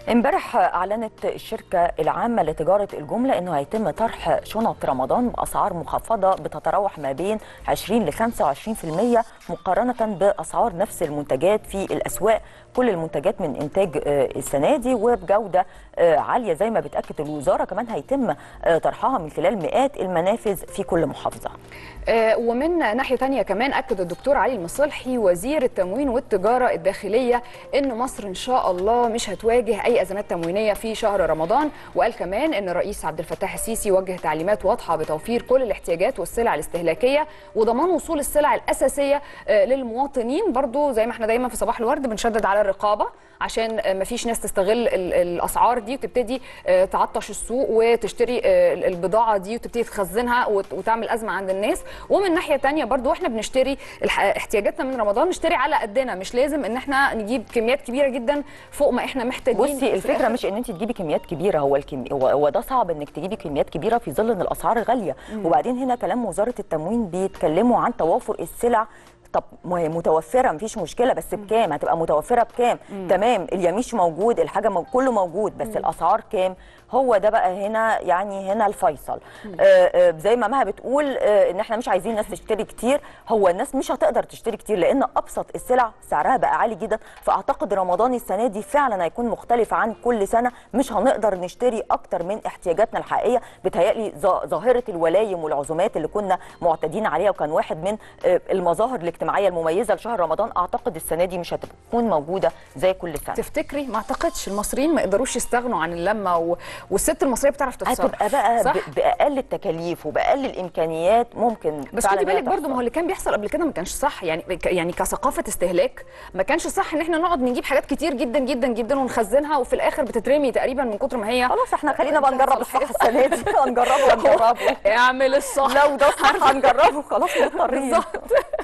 امبارح اعلنت الشركه العامه لتجاره الجمله انه هيتم طرح شنط رمضان باسعار مخفضه بتتراوح ما بين 20 ل 25% مقارنه باسعار نفس المنتجات في الاسواق كل المنتجات من انتاج آه، السنه دي وبجوده آه، عاليه زي ما بتاكد الوزاره كمان هيتم آه، طرحها من خلال مئات المنافذ في كل محافظه آه، ومن ناحية تانية كمان أكد الدكتور علي المصلحي وزير التموين والتجارة الداخلية إن مصر إن شاء الله مش هتواجه أي أزمات تموينية في شهر رمضان وقال كمان إن الرئيس عبد الفتاح السيسي وجه تعليمات واضحة بتوفير كل الاحتياجات والسلع الاستهلاكية وضمان وصول السلع الأساسية آه، للمواطنين برضو زي ما احنا دايما في صباح الورد بنشدد على الرقابة عشان آه، مفيش ناس تستغل ال- الأسعار دي وتبتدي آه، تعطش السوق وتشتري آه، البضاعة دي وتبتدي تخزنها وت- وتعمل أزمة عند الناس ومن ناحيه تانية برضو واحنا بنشتري الح- احتياجاتنا من رمضان نشتري على قدنا مش لازم ان احنا نجيب كميات كبيره جدا فوق ما احنا محتاجين بصي في الفكره الآخر مش ان انت تجيبي كميات كبيره هو الكم... هو هو ده صعب انك تجيبي كميات كبيره في ظل ان الاسعار غاليه وبعدين هنا كلام وزاره التموين بيتكلموا عن توافر السلع طب ما هي متوفره مفيش مشكله بس بكام هتبقى متوفره بكام تمام اليميش موجود الحاجه مو... كله موجود بس الاسعار كام هو ده بقى هنا يعني هنا الفيصل آه آه زي ما مها بتقول آه ان احنا مش عايزين الناس تشتري كتير هو الناس مش هتقدر تشتري كتير لان ابسط السلع سعرها بقى عالي جدا فاعتقد رمضان السنه دي فعلا هيكون مختلف عن كل سنه مش هنقدر نشتري اكتر من احتياجاتنا الحقيقيه بتهيألي ظا- ظاهره الولايم والعزومات اللي كنا معتادين عليها وكان واحد من آه، المظاهر الاجتماعيه المميزه لشهر رمضان اعتقد السنه دي مش هتكون موجوده زي كل سنه تفتكري ما اعتقدش المصريين ما يقدروش يستغنوا عن اللمه و... والست المصريه بتعرف تتصرف هتبقى بقى صح؟ ب- باقل التكاليف وباقل الامكانيات ممكن بس فعلاً خدي هي بالك برضو تحصل. ما هو اللي كان بيحصل قبل كده ما كانش صح يعني ك- يعني كثقافه استهلاك ما كانش صح ان احنا نقعد نجيب حاجات كتير جدا جدا جدا ونخزنها وفي الاخر بتترمي تقريبا من كتر ما هي خلاص احنا خلينا بقى انتهت نجرب الصح صلاحيتها. السنه دي هنجربه هنجربه اعمل الصح لو ده صح هنجربه خلاص مضطرين بالظبط